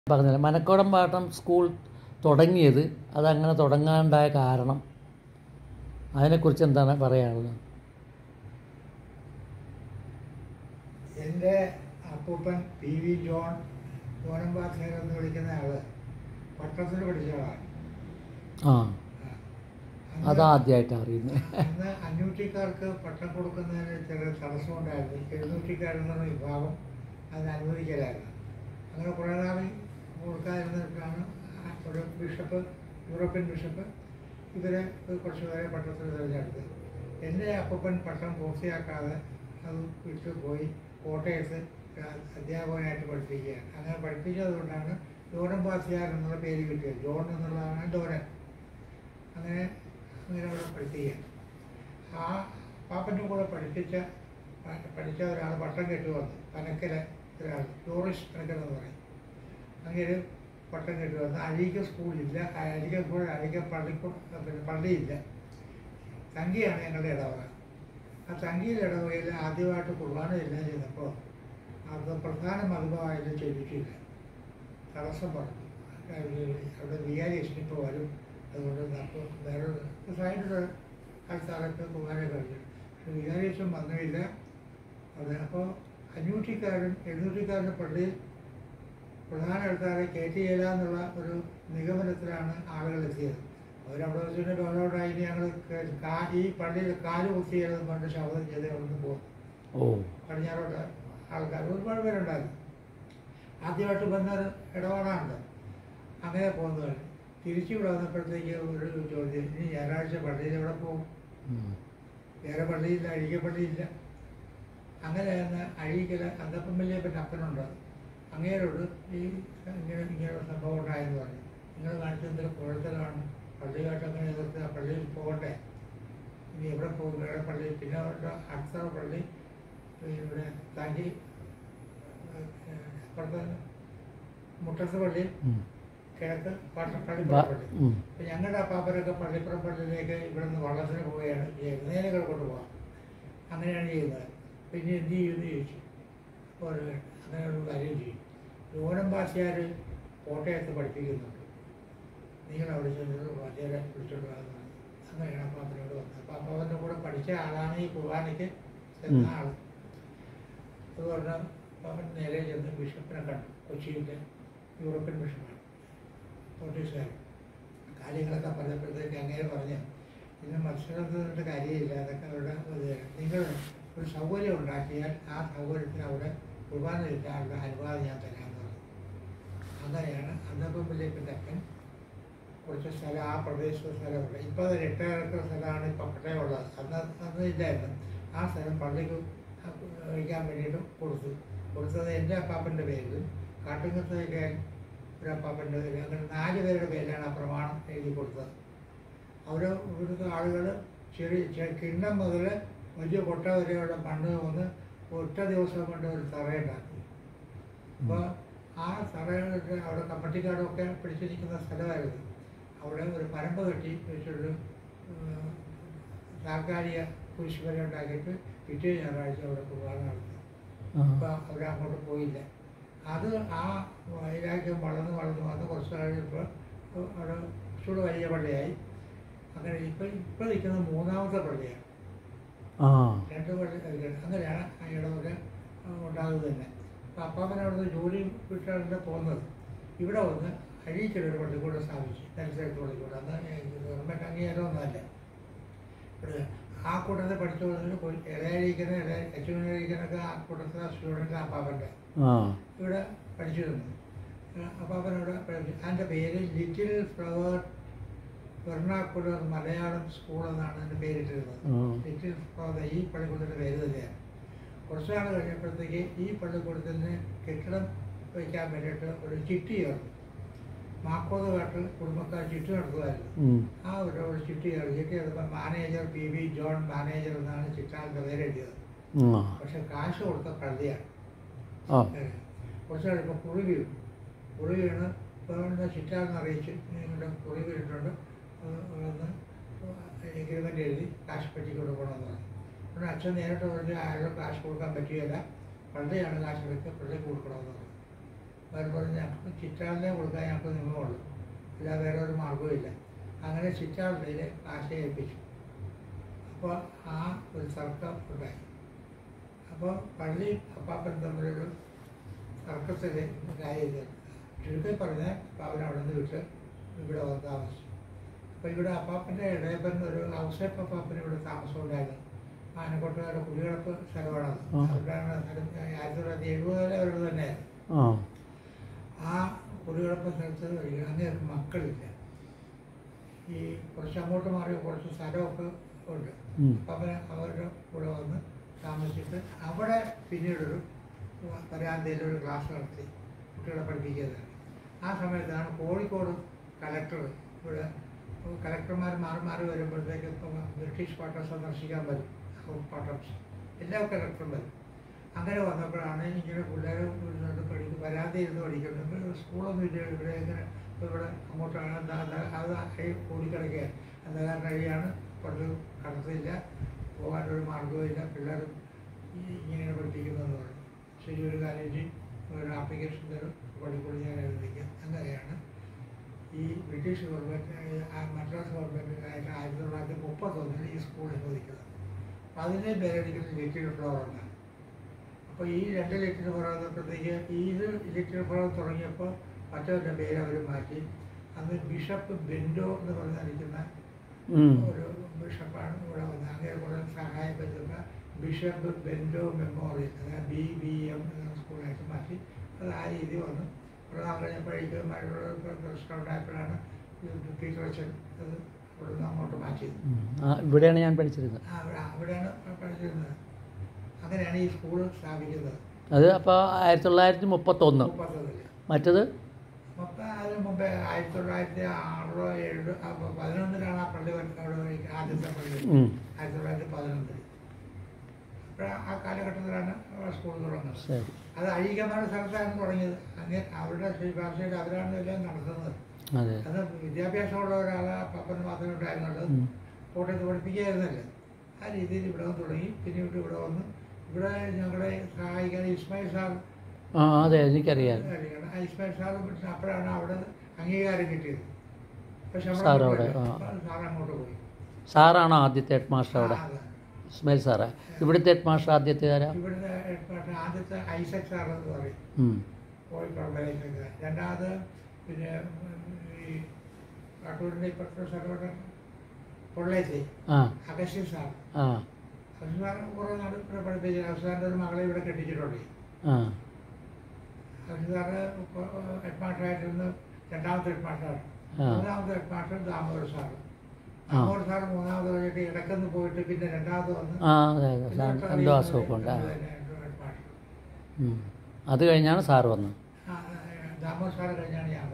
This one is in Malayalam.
പറഞ്ഞത് മനക്കോടം പാട്ടം സ്കൂൾ തുടങ്ങിയത് അതങ്ങനെ തുടങ്ങാനുണ്ടായ കാരണം അതിനെക്കുറിച്ച് എന്താണ് പറയാനുള്ളത് എൻ്റെ അപ്പൂപ്പൻ പി വി ജോൺ ജോനമ്പാസേർ എന്ന് വിളിക്കുന്ന ആള് പട്ടണത്തിൽ പഠിച്ച ആളാണ് ആ അന്ന് അതാദ്യമായിട്ട് അറിയുന്നത് അന്ന് അഞ്ഞൂറ്റിക്കാർക്ക് പട്ടം കൊടുക്കുന്നതിന് ചെറിയ തടസ്സമുണ്ടായിരുന്നു എഴുന്നൂറ്റിക്കാരെന്ന വിഭാഗം അതിന് അനുവദിക്കലായിരുന്നു അങ്ങനെ കുറേ നാൾ കൊടുക്കാതിരുന്നിട്ടാണ് ആ ഒരു ബിഷപ്പ് യൂറോപ്യൻ ബിഷപ്പ് ഇവരെ കുറച്ച് പേരെ പട്ടത്തിൽ തിരഞ്ഞെടുത്തത് എൻ്റെ അപ്പൂപ്പൻ പട്ടം പൂർത്തിയാക്കാതെ അത് വിട്ടു പോയി കോട്ടയത്ത് അധ്യാപകനായിട്ട് പഠിപ്പിക്കുകയാണ് അങ്ങനെ പഠിപ്പിച്ചത് കൊണ്ടാണ് ജോണൻ ബാസിയാർ എന്നുള്ള പേര് കിട്ടിയത് ജോൺ എന്നുള്ളതാണ് ഡോരൻ അങ്ങനെ അങ്ങനെ അവിടെ പഠിപ്പിക്കുകയാണ് ആ പാപ്പൻ്റെ കൂടെ പഠിപ്പിച്ച പ- പഠിച്ച ഒരാൾ പട്ടം കെട്ടി വന്നു പനക്കല ഒരാൾ ടൂറിസ്റ്റ് പനക്കൽ എന്ന് പറയും അങ്ങനെ പട്ടം കെട്ടി വന്നു അഴീക്ക സ്കൂളില്ല അഴീക്ക സ്കൂൾ അഴീക്ക പള്ളിക്കൂ പിന്നെ പള്ളിയില്ല തങ്കിയാണ് ഞങ്ങളുടെ ഇടവക ആ തങ്കിയിലെ ഇടവകയിൽ ആദ്യമായിട്ട് കുർബാന എല്ലാം ചെയ്തപ്പോൾ അത് പ്രധാന മതമായാലും ചെയ്തിട്ടില്ല തടസ്സം പറഞ്ഞു അവിടെ വികാരിയേഷൻ ഇപ്പോൾ വരും അതുകൊണ്ട് നമുക്ക് വേറെ സൈഡിൽ ആൾക്കാരൊക്കെ കുർബാന കഴിഞ്ഞു പക്ഷെ വികാരിയേഷൻ വന്നില്ല അത് അപ്പോൾ അഞ്ഞൂറ്റിക്കാരൻ എഴുന്നൂറ്റിക്കാരൻ്റെ പള്ളിയിൽ പ്രധാന ആൾക്കാരെ കയറ്റിയില്ല എന്നുള്ള ഒരു നിഗമനത്തിലാണ് ആളുകൾ എത്തിയത് അവരവിടെ വെച്ചിട്ട് ഡോളോടായി ഞങ്ങൾ കാ ഈ പള്ളിയിൽ കാല് കുത്തിയതെന്ന് പറഞ്ഞ് ശബ്ദം ചെയ്ത് അവിടെ നിന്ന് പോകും ഓ പടിഞ്ഞാറോട്ട് ആൾക്കാർ ഒരുപാട് പേരുണ്ടായിരുന്നു ആദ്യമായിട്ട് വന്ന ഒരു ഇടപാടാണല്ലോ അങ്ങനെ പോകുന്നതാണ് തിരിച്ചു ഇവിടെ വന്നപ്പോഴത്തേക്ക് ഒരു ചോദ്യം ഇനി ഞായറാഴ്ച പള്ളിയിൽ എവിടെ പോകും ഉം. വേറെ പള്ളിയില്ല അഴീക്ക പള്ളിയില്ല അങ്ങനെ തന്നെ അഴീക്കല അന്തപ്പം വലിയപ്പൻ അപ്പനുണ്ട് അങ്ങേരോട് ഈ ഇങ്ങനെ ഇങ്ങനെ ഒരു സംഭവം ഉണ്ടായെന്ന് പറഞ്ഞു നിങ്ങൾ കാണിച്ച എന്തെങ്കിലും കുഴത്തലാണ് പള്ളിയായിട്ട് അങ്ങനെ എതിർത്ത് ആ പള്ളിയിൽ പോകണ്ടേ ഇനി എവിടെ പോകും വേറെ പള്ളി പിന്നെ അവരുടെ അടുത്ത പള്ളി ഇവിടെ താങ്കി അപ്പുറത്ത് മുട്ടത്ത് പള്ളി ഉം. കിഴക്ക് പട്ട- ബ- പള്ളിപ്പുറം പള്ളി ഉം. അപ്പം ഞങ്ങളുടെ അപ്പാപ്പനൊക്കെ പള്ളിപ്പുറം പള്ളിയിലേക്ക് ഇവിടെ നിന്ന് വള്ളത്തിന് പോവുകയാണ് ചെയ്യുന്നത് നേരങ്ങൾ കൊണ്ടുപോകാം അങ്ങനെയാണ് ചെയ്യുന്നത് പിന്നെ എന്ത് ചെയ്യുമെന്ന് ചോദിച്ചു അപ്പോൾ ഒരു അങ്ങനെ ഒരു കാര്യം ചെയ്യും ലോനം ഭാഷയാർ കോട്ടയത്ത് പഠിപ്പിക്കുന്നുണ്ട് നിങ്ങൾ അവിടെ ചെന്ന് വാദ്യാരെ വിളിച്ചോണ്ട് വന്നു അങ്ങനെയാണ് അപ്പാപ്പനോട് വന്നത് അപ്പം അപ്പാപ്പൻ്റെ കൂടെ പഠിച്ച ആളാണ് ഈ കുർബാനയ്ക്ക് ചെന്ന ഉം. ആൾ അത് പറഞ്ഞാൽ അവൻ നേരെ ചെന്ന് ബിഷപ്പിനെ കണ്ടു കൊച്ചിയിലെ യൂറോപ്യൻ ബിഷപ്പാണ് നോട്ടീസുകാരൻ കാര്യങ്ങളൊക്കെ പറഞ്ഞപ്പോഴത്തേക്ക് അങ്ങനെ പറഞ്ഞു ഇന്ന് മത്സരത്തിൻ്റെ കാര്യമില്ല അതൊക്കെ അവരുടെ ഇത് നിങ്ങൾ ഒരു സൗകര്യം ഉണ്ടാക്കിയാൽ ആ സൗകര്യത്തിന് അവിടെ കുർബാന കിട്ടാനുള്ള അനുവാദം ഞാൻ തരാമെന്ന് പറഞ്ഞു അങ്ങനെയാണ് അന്നപ്പം വലിയപ്പൻ്റെ അപ്പൻ കുറച്ച് സ്ഥലം ആ പ്രദേശത്തെ സ്ഥലമുണ്ട് ഇപ്പോൾ അത് എട്ടേക്കർ സ്ഥലമാണ് ഇപ്പോൾ പട്ടയമുള്ളത് അന്ന് അന്ന് ഇല്ലായിരുന്നു ആ സ്ഥലം പള്ളിക്ക് കഴിക്കാൻ വേണ്ടിയിട്ട് കൊടുത്തു കൊടുത്തത് എൻ്റെ അപ്പാപ്പൻ്റെ പേരിലും കാട്ടുങ്ങത്ത് വയ്ക്കാൻ ഒരു അപ്പാപ്പൻ്റെ പേര് അങ്ങനെ നാല് പേരുടെ പേരിലാണ് ആ പ്രമാണം എഴുതി കൊടുത്തത് അവർ ഇവിടുത്തെ ആളുകൾ ചെറിയ ചെ- കിണ്ണം മുതൽ വലിയ കൊട്ട വരെയുള്ള മണ്ണ് വന്ന് ഒറ്റ ദിവസം കൊണ്ട് ഒരു തറയുണ്ടാക്കി അപ്പോൾ ആ തറയൊക്കെ അവിടെ കമ്മട്ടിക്കാടൊക്കെ പിടിച്ചിരിക്കുന്ന സ്ഥലമായിരുന്നു അവിടെ ഒരു പരമ്പ് കെട്ടി വെച്ചൊരു ഉം, താൽക്കാലിക കുരിശ് വരെ ഉണ്ടാക്കിയിട്ട് പിറ്റേ ഞായറാഴ്ച അവിടെ കുർബാന നടത്തി ആ. അപ്പോൾ അവർ അങ്ങോട്ട് പോയില്ല അത് ആ വൈരാഗ്യം വളർന്ന് വളർന്ന് വന്ന് കുറച്ച് കഴിഞ്ഞപ്പോൾ അവിടെ കുറച്ചുകൂടെ വലിയ പള്ളിയായി അങ്ങനെ ഇപ്പം ഇപ്പം നിൽക്കുന്ന മൂന്നാമത്തെ പള്ളിയാണ് ആ രണ്ട് പള്ളി അങ്ങനെയാണ് ആ ഇടവക ഉണ്ടാകുന്നത് തന്നെ അപ്പം അപ്പാപ്പൻ അവിടുന്ന് ജോലി വിട്ടാണ് പോകുന്നത് ഇവിടെ വന്ന് അഴീക്കലൊരു പള്ളിക്കൂടെ സ്ഥാപിച്ചു നെൽസരത്ത് പള്ളിക്കൂടെ അന്ന് ഗവൺമെൻറ് അംഗീകാരമൊന്നുമല്ല ഇവിടെ ആ കൂട്ടത്തിൽ പഠിച്ചു പോകുന്നതിന് ഇളയഴിക്കുന്ന ഇളയ അച്ഛനഴിക്കുന്നൊക്കെ ആ കൂട്ടത്തിലെ സ്റ്റുഡൻ്റ് അപ്പാപ്പൻ്റെ ആ ഇവിടെ പഠിച്ചിരുന്നു അപ്പാപ്പൻ ഇവിടെ പഠിച്ചു അതിൻ്റെ പേര് little flower vernacular Malayalam school എന്നാണ് അതിൻ്റെ പേരിട്ടിരുന്നത് ആ. ലിറ്റിൽ ഫ്ലവർ ഈ പള്ളിക്കൂടത്തിൻ്റെ പേര് തന്നെയാണ് കുറച്ച് നാൾ കഴിഞ്ഞപ്പോഴത്തേക്ക് ഈ പള്ളിക്കൂടത്തിന് കെട്ടിടം വയ്ക്കാൻ വേണ്ടിയിട്ട് ഒരു ചിട്ടി ചേർന്നു മാക്കോതുമായിട്ട് കുടുംബക്കാർ ചിട്ടി നടത്തുമായിരുന്നു ഉം. ആ ഒരു ഒരു ചിട്ടി ചേർന്നു ചിട്ടി ചേർന്നപ്പോൾ manager P V John manager എന്നാണ് ചിറ്റാലിൻ്റെ പേര് എഴുതിയത് ആ പക്ഷെ കാശ് കൊടുത്ത പള്ളിയാണ് ആ കുറച്ച് കഴിയുമ്പോൾ കുറി വീഴും കുറി വീണ് ഗവൺമെൻറ് ചിറ്റാന്ന് അറിയിച്ച് നിങ്ങളുടെ കുറി വീണിട്ടുണ്ട് ഒന്ന് എഗ്രിമെൻ്റ് എഴുതി കാശ് പറ്റി കൊടുക്കണമെന്ന് പറഞ്ഞു പിന്നെ അച്ഛൻ നേരിട്ട് പറഞ്ഞ് അയാളുടെ കാശ് കൊടുക്കാൻ പറ്റുകയില്ല പള്ളിയാണ് കാശ് എടുക്കുക പള്ളി കൊടുക്കണമെന്ന് പറഞ്ഞു അവർ പറഞ്ഞു ഞങ്ങൾക്ക് ചിറ്റാളിനെ കൊടുക്കാൻ ഞങ്ങൾക്ക് നിയമമുള്ളൂ അല്ലാതെ വേറെ ഒരു മാർഗ്ഗവുമില്ല അങ്ങനെ ചിറ്റാളിനെ കാശ് ഏൽപ്പിച്ചു അപ്പോൾ ആ ഒരു തർക്കം ഉണ്ടായി അപ്പോൾ പള്ളി അപ്പാപ്പൻ തമ്മിലൊരു തർക്കത്തിൽ ഉണ്ടായത് ചുരുക്കി പറഞ്ഞാൽ അപ്പോൾ അവൻ അവിടെ നിന്ന് വിട്ട് ഇവിടെ വന്ന് താമസിച്ചു അപ്പോൾ ഇവിടെ അപ്പാപ്പൻ്റെ ഇടയപ്പൻ ഒരു ഔസേപ്പ് അപ്പാപ്പന് ഇവിടെ താമസം ഉണ്ടായിരുന്നു ആനക്കോട്ടുകാരുടെ കുടികിടപ്പ് സ്ഥലമാണത് ആ. അവിടെയാണ് സ്ഥലം ആയിരത്തി തൊള്ളായിരത്തി എഴുപതിലെ അവരുടെ തന്നെയായിരുന്നു ആ ആ കുടികിടപ്പ് സ്ഥലത്ത് അങ്ങേർക്ക് മക്കളില്ല ഈ കുറച്ച് അങ്ങോട്ട് മാറി കുറച്ച് സ്ഥലമൊക്കെ ഉണ്ട് ഉം. അപ്പം അവര് അവരുടെ കൂടെ വന്ന് താമസിച്ചിട്ട് അവിടെ പിന്നീടൊരു പരാന്തയിൽ ഒരു ക്ലാസ് നടത്തി കുട്ടികളെ പഠിപ്പിക്കുന്നത് ആ സമയത്താണ് കോഴിക്കോട് കലക്ടർ ഇവിടെ കലക്ടർമാർ മാറി മാറി വരുമ്പോഴത്തേക്ക് ഇപ്പം ബ്രിട്ടീഷ് പട്ടം സന്ദർശിക്കാൻ വരും പട്ടംസ് എല്ലാ കലക്ടറും വരും അങ്ങനെ വന്നപ്പോഴാണ് ഇങ്ങനെ പിള്ളേർ ഇരുന്നിട്ട് പഠിക്കും വരാതെ ഇരുന്ന് പഠിക്കുന്നത് സ്കൂളൊന്നും ഇല്ല ഇവിടെ ഇങ്ങനെ ഇവിടെ അങ്ങോട്ടാണ് എന്താ എന്താ- അത് കൈ ഓടിക്കിടക്കുകയാണ് അന്ധകാരൻ കഴിയാണ് കൊണ്ട് കടത്തില്ല പോകാനൊരു മാർഗവുമില്ല പിള്ളേർ ഇങ്ങനെ പഠിപ്പിക്കുന്നതെന്ന് പറഞ്ഞു ശരി ഒരു കാര്യം ചെയ്യും ഒരു ആപ്ലിക്കേഷൻ തരും പള്ളിക്കൂടി ഞാൻ എഴുതിക്കാം അങ്ങനെയാണ് ഈ ബ്രിട്ടീഷ് ഗവൺമെൻറ് മദ്രാസ് ഗവൺമെൻറ്റിനായിട്ട് ആയിരത്തി തൊള്ളായിരത്തി മുപ്പത്തൊന്നിൽ ഈ സ്കൂൾ അനുവദിക്കുന്നത് അപ്പം അതിനെ പേരടിക്കുന്ന ലിറ്റിൽ ഫ്ലവർ എന്നാണ് അപ്പോൾ ഈ രണ്ട് ലിറ്റിൽ ഫ്ലവർ വന്നപ്പോഴത്തേക്ക് ഈ ഇത് ലിറ്റിൽ ഫ്ലവർ തുടങ്ങിയപ്പോൾ മറ്റവരുടെ പേര് അവർ മാറ്റി അന്ന് ബിഷപ്പ് ബെൻഡോ എന്ന് പറഞ്ഞിരിക്കുന്ന ഉം. ഒരു ബിഷപ്പാണ് ഇവിടെ വന്നത് അങ്ങനെ കൂടെ സഹായം പറ്റുന്ന ബിഷപ്പ് ബെൻഡോ മെമ്മോറിയൽ അതായത് ബി ബി എം എന്ന സ്കൂളായിട്ട് മാറ്റി അത് ആ രീതി വന്നു ഇവിടെ നാൾ കഴിഞ്ഞപ്പോഴേക്കും മറ്റുള്ള പ്രശ്നം ഉണ്ടായപ്പോഴാണ് ടീച്ചർ അച്ഛൻ അത് ഇവിടെ നിന്ന് അങ്ങോട്ട് മാറ്റിയത് ഉം. ആ, ഇവിടെയാണ് ഞാൻ പഠിച്ചിരുന്നത് ആ, അവിടെ അവിടെയാണ് പഠിച്ചിരുന്നത് അങ്ങനെയാണ് ഈ സ്കൂൾ സ്ഥാപിക്കുന്നത് അത് അപ്പോൾ ആയിരത്തി തൊള്ളായിരത്തി മുപ്പത്തൊന്ന് മുപ്പത്തൊന്നില് മറ്റത് മൊത്തം അതിന് മുമ്പേ ആയിരത്തി തൊള്ളായിരത്തി ആറോ ഏഴോ അപ്പൊ പതിനൊന്നിലാണ് ആ പള്ളി വൻ- അവിടെ ആദ്യത്തെ പള്ളി ഉം. ആയിരത്തി തൊള്ളായിരത്തി പതിനൊന്നിൽ അപ്പോൾ ആ കാലഘട്ടത്തിലാണ് സ്കൂൾ തുടങ്ങുന്നത് ശരി അത് അഴീകമായ സ്ഥലത്താണ് തുടങ്ങിയത് അങ്ങനെ അവരുടെ ശുപാർശയിൽ അവരാണ് എല്ലാം നടത്തുന്നത് അതെ അത് വിദ്യാഭ്യാസമുള്ള ഒരാളെ പപ്പന് മാത്രമേ ഉണ്ടായിരുന്നുള്ളൂ ഉം. കോട്ടയത്ത് പഠിപ്പിക്കുകയായിരുന്നല്ലോ ആ രീതിയിൽ ഇവിടെ വന്ന് തുടങ്ങി പിന്നീട് ഇവിടെ വന്ന് ഇവിടെ ഞങ്ങളെ സഹായിക്കാൻ ഇസ്മായിൽ സാർ ആ അതെ എനിക്കറിയാം കാര്യമാണ്. ആ ഇസ്മായിൽ സാർ പിന്നെ അപ്പോഴാണ് അവിടെ അംഗീകാരം കിട്ടിയത് പക്ഷെ അവിടെ സാർ അവിടെ, പോയില്ല. ആ. അപ്പോൾ സാർ അങ്ങോട്ട് പോയി സാറാണോ ആദ്യത്തെ ഹെഡ് മാസ്റ്റർ അവിടെ ആ, അതെ. ഇസ്മായിൽ സാറേ ഇവിടുത്തെ ഹെഡ് മാസ്റ്റർ ആദ്യത്തെ ആരാ ഇവിടുത്തെ headmaster ആദ്യത്തെ ഐസക് സാർ എന്ന് പറയും ഉം. കോഴിക്കോട് ഐസക് സാർ രണ്ടാമത് പിന്നെ ഉം, ഈ കാട്ടൂരിൻ്റെ ഇപ്പോഴത്തെ സ്ഥലം പൊള്ളേച്ചി ആ അഗസ്റ്റിൻ സാർ ആ അഗസ്റ്റിൻ സാർ കുറേ നാട് ഇവിടെ പഠിപ്പിച്ചു അഗസ്റ്റിൻ്റെ ഒരു മകളെ ഇവിടെ കെട്ടിച്ചിട്ടുണ്ട് ആ അഗസ്റ്റിൻ സാറ് ഹെഡ്മാസ്റ്ററായിട്ടിരുന്ന് രണ്ടാമത്തെ ഹെഡ്മാസ്റ്ററാണ് ആ. മൂന്നാമത്തെ ഹെഡ്മാസ്റ്റർ ദാമോദർ സാറ് ആ. ദാമോദർ സാർ മൂന്നാമത് കഴിഞ്ഞിട്ട് ഇടയ്ക്കൊന്ന് പോയിട്ട് പിന്നെ രണ്ടാമത് വന്ന് ആ അതെ അതെ പിന്നെ സാർ തൊട്ടടുത്ത് എന്തോ അസുഖമൊക്കെ ഉണ്ട് ആ. ഹെഡ്മാസ്റ്റർ ഉം. അത് കഴിഞ്ഞാണ് സാറ് വന്നത് ആ, ദാമോദർ സാറ് കഴിഞ്ഞാണ് ഞാൻ